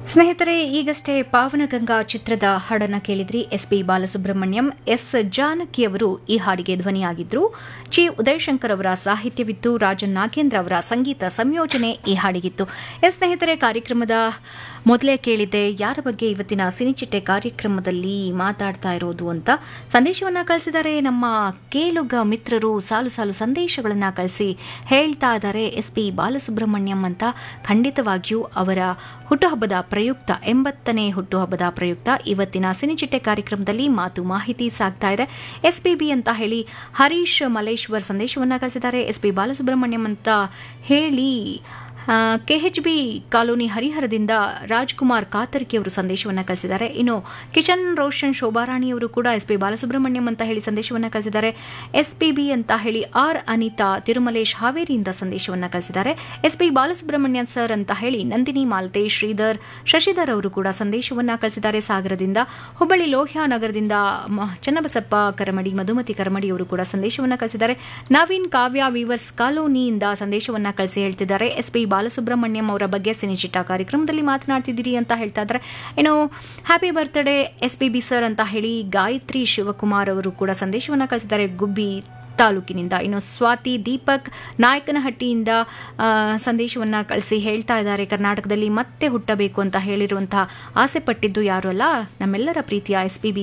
ಸ್ನೇಹಿತರೆ ಈಗಷ್ಟೇ ಪಾವನಗಂಗಾ ಚಿತ್ರದ ಹಾಡನ್ನ ಕೇಳಿದ್ರಿ S P Balasubrahmanyam S Janaki ಅವರು ಈ ಹಾಡಿಗೆ ಧ್ವನಿಯಾಗಿದ್ರು ಚಿ ಉದಯಶಂಕರ್ ಅವರ ಸಾಹಿತ್ಯವಿತ್ತು ರಾಜನ್ ನಾಗೇಂದ್ರ ಅವರ ಸಂಗೀತ ಸಂಯೋಜನೆ ಈ ಹಾಡಿಗಿತ್ತು ಎಸ್ ಸ್ನೇಹಿತರೆ ಕಾರ್ಯಕ್ರಮದ ಮೊದಲೇ ಕೇಳಿದ್ದೆ ಯಾರ ಬಗ್ಗೆ ಇವತ್ತಿನ ಸಿನಿಚಿಟ್ಟೆ ಕಾರ್ಯಕ್ರಮದಲ್ಲಿ ಮಾತಾಡ್ತಾ ಇರೋದು ಅಂತ ಸಂದೇಶವನ್ನ ಕಳಿಸಿದ್ದಾರೆ ನಮ್ಮ ಕೇಳುಗ ಮಿತ್ರರು ಸಾಲು ಸಾಲು ಸಂದೇಶಗಳನ್ನ ಕಳಿಸಿ ಹೇಳ್ತಾ ಇದ್ದಾರೆ ಎಸ್ ಪಿ ಬಾಲಸುಬ್ರಹ್ಮಣ್ಯಂ ಅಂತ ಖಂಡಿತವಾಗಿಯೂ ಅವರ ಹುಟ್ಟುಹಬ್ಬದ ಪ್ರಯುಕ್ತ ಎಂಬತ್ತನೇ ಹುಟ್ಟುಹಬ್ಬದ ಪ್ರಯುಕ್ತ ಇವತ್ತಿನ ಸಿನಿಚಿಟ್ಟೆ ಕಾರ್ಯಕ್ರಮದಲ್ಲಿ ಮಾತು ಮಾಹಿತಿ ಸಾಗ್ತಾ ಇದೆ ಎಸ್ಪಿಬಿ ಅಂತ ಹೇಳಿ ಹರೀಶ್ ಮಲೇಶ್ವರ್ ಸಂದೇಶವನ್ನ ಕಳಿಸಿದ್ದಾರೆ ಎಸ್ ಪಿ ಬಾಲಸುಬ್ರಹ್ಮಣ್ಯಂ ಅಂತ ಹೇಳಿ ಕೆಎಚ್ಬಿ ಕಾಲೋನಿ ಹರಿಹರದಿಂದ ರಾಜ್ಕುಮಾರ್ ಕಾತರ್ಕಿ ಅವರು ಸಂದೇಶವನ್ನು ಕಳಿಸಿದ್ದಾರೆ ಇನ್ನು ಕಿಶನ್ ರೋಷನ್ ಶೋಭಾರಾಣಿ ಅವರು ಕೂಡ ಎಸ್ ಪಿ ಬಾಲಸುಬ್ರಹ್ಮಣ್ಯಂ ಅಂತ ಹೇಳಿ ಸಂದೇಶವನ್ನು ಕಳಿಸಿದ್ದಾರೆ ಎಸ್ಪಿಬಿ ಅಂತ ಹೇಳಿ ಆರ್ ಅನಿತಾ ತಿರುಮಲೇಶ್ ಹಾವೇರಿಯಿಂದ ಸಂದೇಶವನ್ನು ಕಳಿಸಿದ್ದಾರೆ ಎಸ್ ಪಿ ಬಾಲಸುಬ್ರಹ್ಮಣ್ಯಂ ಸರ್ ಅಂತ ಹೇಳಿ ನಂದಿನಿ ಮಾಲ್ತೆ ಶ್ರೀಧರ್ ಶಶಿಧರ್ ಅವರು ಕೂಡ ಸಂದೇಶವನ್ನು ಕಳಿಸಿದ್ದಾರೆ ಸಾಗರದಿಂದ ಹುಬ್ಬಳ್ಳಿ ಲೋಹ್ಯ ನಗರದಿಂದ ಮ- ಚನ್ನಬಸಪ್ಪ ಕರಮಡಿ ಮಧುಮತಿ ಕರಮಡಿ ಅವರು ಕೂಡ ಸಂದೇಶವನ್ನು ಕಳಿಸಿದ್ದಾರೆ ನವೀನ್ ಕಾವ್ಯ ವೀವರ್ಸ್ ಕಾಲೋನಿಯಿಂದ ಸಂದೇಶವನ್ನ ಕಳಿಸಿ ಹೇಳ್ತಿದ್ದಾರೆ ಎಸ್ ಪಿ ಬಾಲಸುಬ್ರಹ್ಮಣ್ಯಂ ಅವರ ಬಗ್ಗೆ ಸಿನಿಚಿಟ್ಟ ಕಾರ್ಯಕ್ರಮದಲ್ಲಿ ಮಾತನಾಡ್ತಿದ್ದೀರಿ ಅಂತ ಹೇಳ್ತಾ ಇದ್ದಾರೆ ಇನ್ನು happy birthday S P B sir ಅಂತ ಹೇಳಿ ಗಾಯತ್ರಿ ಶಿವಕುಮಾರ್ ಅವರು ಕೂಡ ಸಂದೇಶವನ್ನ ಕಳಿಸಿದ್ದಾರೆ ಗುಬ್ಬಿ ತಾಲೂಕಿನಿಂದ ಇನ್ನು ಸ್ವಾತಿ ದೀಪಕ್ ನಾಯಕನಹಟ್ಟಿಯಿಂದ ಆ, ಸಂದೇಶವನ್ನ ಕಳಿಸಿ ಹೇಳ್ತಾ ಇದ್ದಾರೆ ಕರ್ನಾಟಕದಲ್ಲಿ ಮತ್ತೆ ಹುಟ್ಟಬೇಕು ಅಂತ ಹೇಳಿರುವಂತಹ ಆಸೆ ಪಟ್ಟಿದ್ದು ಯಾರು ಅಲ್ಲ ನಮ್ಮೆಲ್ಲರ ಪ್ರೀತಿಯ ಎಸ್ ಪಿ ಬಿ